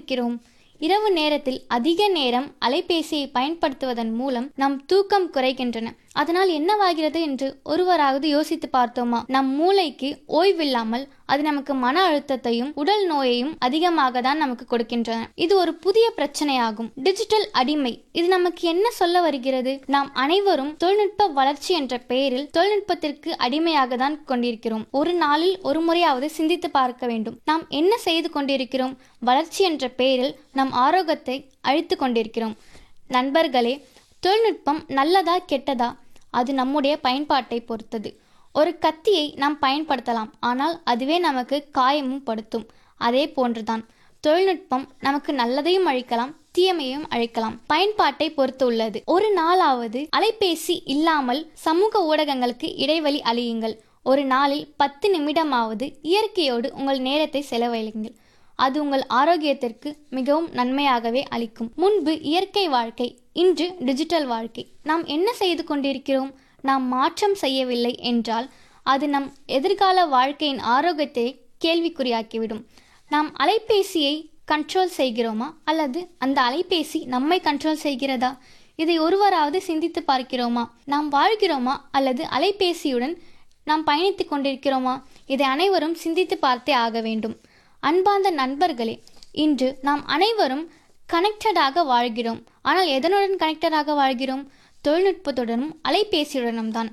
இருக்கிறோம் இரவு நேரத்தில் அதிக நேரம் அலைபேசியை பயன்படுத்துவதன் மூலம் நம் தூக்கம் குறைகின்றன அதனால் என்னவாகிறது என்று ஒருவராவது யோசித்து பார்த்தோமா நம் மூளைக்கு ஓய்வில்லாமல் அது நமக்கு மன அழுத்தத்தையும் உடல் நோயையும் அதிகமாக தான் நமக்கு கொடுக்கின்றன இது ஒரு புதிய பிரச்சனையாகும் டிஜிட்டல் அடிமை இது நமக்கு என்ன சொல்ல வருகிறது நாம் அனைவரும் தொழில்நுட்ப வளர்ச்சி என்ற பெயரில் தொழில்நுட்பத்திற்கு அடிமையாக தான் கொண்டிருக்கிறோம் ஒரு நாளில் ஒரு முறையாவது சிந்தித்து பார்க்க வேண்டும் நாம் என்ன செய்து கொண்டிருக்கிறோம் வளர்ச்சி என்ற பெயரில் நம் ஆரோக்கியத்தை அழித்து கொண்டிருக்கிறோம் நண்பர்களே தொழில்நுட்பம் நல்லதா கெட்டதா அது நம்முடைய பயன்பாட்டை பொறுத்தது ஒரு கத்தியை நாம் பயன்படுத்தலாம் ஆனால் அதுவே நமக்கு காயமும் படுத்தும் அதே போன்றுதான் தொழில்நுட்பம் நமக்கு நல்லதையும் அழிக்கலாம் தீமையையும் அழிக்கலாம் பயன்பாட்டை பொறுத்து உள்ளது ஒரு நாளாவது அலைபேசி இல்லாமல் சமூக ஊடகங்களுக்கு இடைவெளி அழியுங்கள் ஒரு நாளில் பத்து நிமிடமாவது இயற்கையோடு உங்கள் நேரத்தை செலவழியுங்கள் அது உங்கள் ஆரோக்கியத்திற்கு மிகவும் நன்மையாகவே அளிக்கும் முன்பு இயற்கை வாழ்க்கை இன்று டிஜிட்டல் வாழ்க்கை நாம் என்ன செய்து கொண்டிருக்கிறோம் நாம் மாற்றம் செய்யவில்லை என்றால் அது நம் எதிர்கால வாழ்க்கையின் ஆரோக்கியத்தை கேள்விக்குறியாக்கிவிடும் நாம் அலைபேசியை கண்ட்ரோல் செய்கிறோமா அல்லது அந்த அலைபேசி நம்மை கண்ட்ரோல் செய்கிறதா இதை ஒருவராவது சிந்தித்து பார்க்கிறோமா நாம் வாழ்கிறோமா அல்லது அலைபேசியுடன் நாம் பயணித்துக் கொண்டிருக்கிறோமா இதை அனைவரும் சிந்தித்து பார்த்தே ஆக வேண்டும் அன்பார்ந்த நண்பர்களே இன்று நாம் அனைவரும் கனெக்டடாக வாழ்கிறோம் ஆனால் எதனுடன் கனெக்டடாக வாழ்கிறோம் தொழில்நுட்பத்துடனும் அலைபேசியுடனும் தான்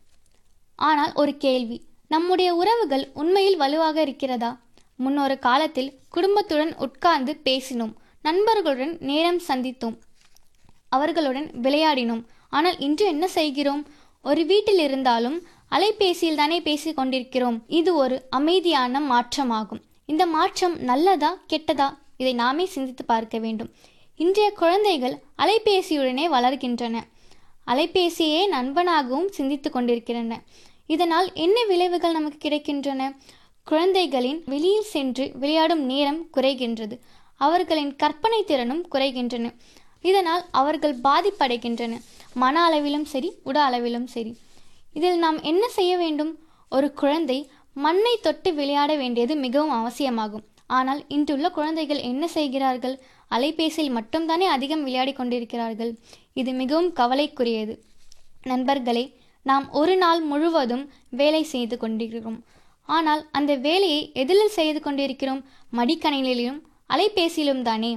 ஆனால் ஒரு கேள்வி நம்முடைய உறவுகள் உண்மையில் வலுவாக இருக்கிறதா முன்னொரு காலத்தில் குடும்பத்துடன் உட்கார்ந்து பேசினோம் நண்பர்களுடன் நேரம் சந்தித்தோம் அவர்களுடன் விளையாடினோம் ஆனால் இன்று என்ன செய்கிறோம் ஒரு வீட்டில் இருந்தாலும் அலைபேசியில் தானே பேசிக் கொண்டிருக்கிறோம் இது ஒரு அமைதியான மாற்றமாகும் இந்த மாற்றம் நல்லதா கெட்டதா இதை நாமே சிந்தித்து பார்க்க வேண்டும் இன்றைய குழந்தைகள் அலைபேசியுடனே வளர்கின்றன அலைபேசியே நண்பனாகவும் சிந்தித்து கொண்டிருக்கின்றன இதனால் என்ன விளைவுகள் நமக்கு கிடைக்கின்றன குழந்தைகளின் வெளியில் சென்று விளையாடும் நேரம் குறைகின்றது அவர்களின் கற்பனை திறனும் குறைகின்றன இதனால் அவர்கள் பாதிப்படைகின்றன மன அளவிலும் சரி உட அளவிலும் சரி இதில் நாம் என்ன செய்ய வேண்டும் ஒரு குழந்தை மண்ணை தொட்டு விளையாட வேண்டியது மிகவும் அவசியமாகும் ஆனால் இன்றுள்ள குழந்தைகள் என்ன செய்கிறார்கள் அலைபேசியில் மட்டும்தானே அதிகம் விளையாடி கொண்டிருக்கிறார்கள் இது மிகவும் கவலைக்குரியது நண்பர்களே நாம் ஒரு நாள் முழுவதும் வேலை செய்து கொண்டிருக்கிறோம் ஆனால் அந்த வேலையை எதில் செய்து கொண்டிருக்கிறோம் மடிக்கணினிலும் அலைபேசியிலும் தானே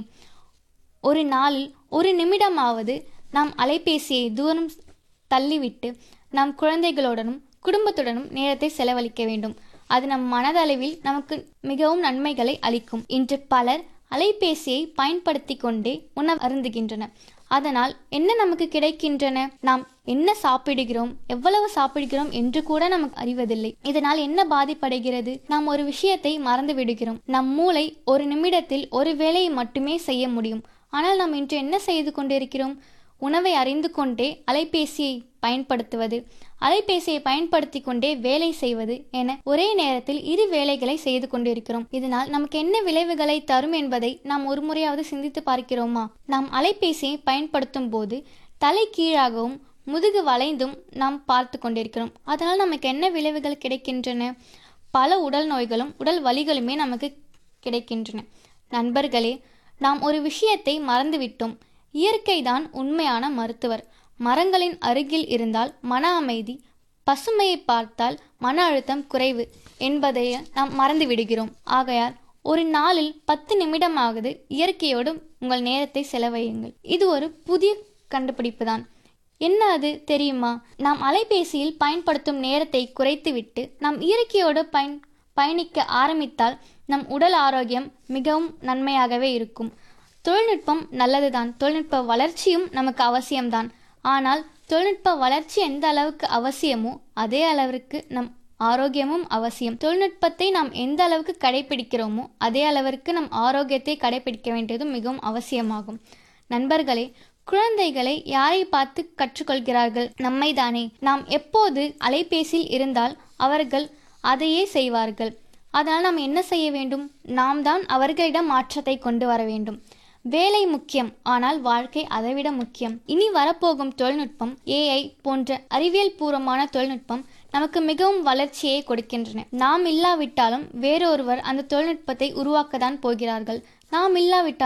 ஒரு நாளில் ஒரு நிமிடமாவது நாம் அலைபேசியை தூரம் தள்ளிவிட்டு நம் குழந்தைகளுடனும் குடும்பத்துடனும் நேரத்தை செலவழிக்க வேண்டும் அது நம் மனதளவில் நமக்கு மிகவும் நன்மைகளை அளிக்கும் இன்று பலர் அலைபேசியை பயன்படுத்தி கொண்டே உணவு அருந்துகின்றனர் அதனால் என்ன நமக்கு கிடைக்கின்றன நாம் என்ன சாப்பிடுகிறோம் எவ்வளவு சாப்பிடுகிறோம் என்று கூட நமக்கு அறிவதில்லை இதனால் என்ன பாதிப்படைகிறது நாம் ஒரு விஷயத்தை மறந்து விடுகிறோம் நம் மூளை ஒரு நிமிடத்தில் ஒரு வேலையை மட்டுமே செய்ய முடியும் ஆனால் நாம் இன்று என்ன செய்து கொண்டிருக்கிறோம் உணவை அறிந்து கொண்டே அலைபேசியை பயன்படுத்துவது அலைபேசியை பயன்படுத்தி கொண்டே வேலை செய்வது என ஒரே நேரத்தில் இரு வேலைகளை செய்து கொண்டிருக்கிறோம் இதனால் நமக்கு என்ன விளைவுகளை தரும் என்பதை நாம் ஒரு முறையாவது சிந்தித்து பார்க்கிறோமா நாம் அலைபேசியை பயன்படுத்தும் போது தலை கீழாகவும் முதுகு வளைந்தும் நாம் பார்த்து கொண்டிருக்கிறோம் அதனால் நமக்கு என்ன விளைவுகள் கிடைக்கின்றன பல உடல் நோய்களும் உடல் வலிகளுமே நமக்கு கிடைக்கின்றன நண்பர்களே நாம் ஒரு விஷயத்தை மறந்துவிட்டோம் இயற்கைதான் உண்மையான மருத்துவர் மரங்களின் அருகில் இருந்தால் மன அமைதி பசுமையை பார்த்தால் மன அழுத்தம் குறைவு என்பதை நாம் மறந்து விடுகிறோம் ஆகையால் ஒரு நாளில் பத்து நிமிடமாவது இயற்கையோடு உங்கள் நேரத்தை செலவழியுங்கள் இது ஒரு புதிய கண்டுபிடிப்பு தான் என்ன அது தெரியுமா நாம் அலைபேசியில் பயன்படுத்தும் நேரத்தை குறைத்துவிட்டு நாம் இயற்கையோடு பயன் பயணிக்க ஆரம்பித்தால் நம் உடல் ஆரோக்கியம் மிகவும் நன்மையாகவே இருக்கும் தொழில்நுட்பம் நல்லதுதான் தொழில்நுட்ப வளர்ச்சியும் நமக்கு அவசியம்தான் ஆனால் தொழில்நுட்ப வளர்ச்சி எந்த அளவுக்கு அவசியமோ அதே அளவிற்கு நம் ஆரோக்கியமும் அவசியம் தொழில்நுட்பத்தை நாம் எந்த அளவுக்கு கடைபிடிக்கிறோமோ அதே அளவிற்கு நம் ஆரோக்கியத்தை கடைபிடிக்க வேண்டியதும் மிகவும் அவசியமாகும் நண்பர்களே குழந்தைகளை யாரை பார்த்து கற்றுக்கொள்கிறார்கள் நம்மை தானே நாம் எப்போது அலைபேசியில் இருந்தால் அவர்கள் அதையே செய்வார்கள் அதனால் நாம் என்ன செய்ய வேண்டும் நாம் தான் அவர்களிடம் மாற்றத்தை கொண்டு வர வேண்டும் வேலை முக்கியம் ஆனால் வாழ்க்கை அதைவிட முக்கியம் இனி வரப்போகும் தொழில்நுட்பம் ஏஐ போன்ற அறிவியல் பூர்வமான தொழில்நுட்பம் நமக்கு மிகவும் வளர்ச்சியை கொடுக்கின்றன நாம் இல்லாவிட்டாலும் வேறொருவர் அந்த தொழில்நுட்பத்தை உருவாக்கத்தான் போகிறார்கள் நாம் இல்லாவிட்டால்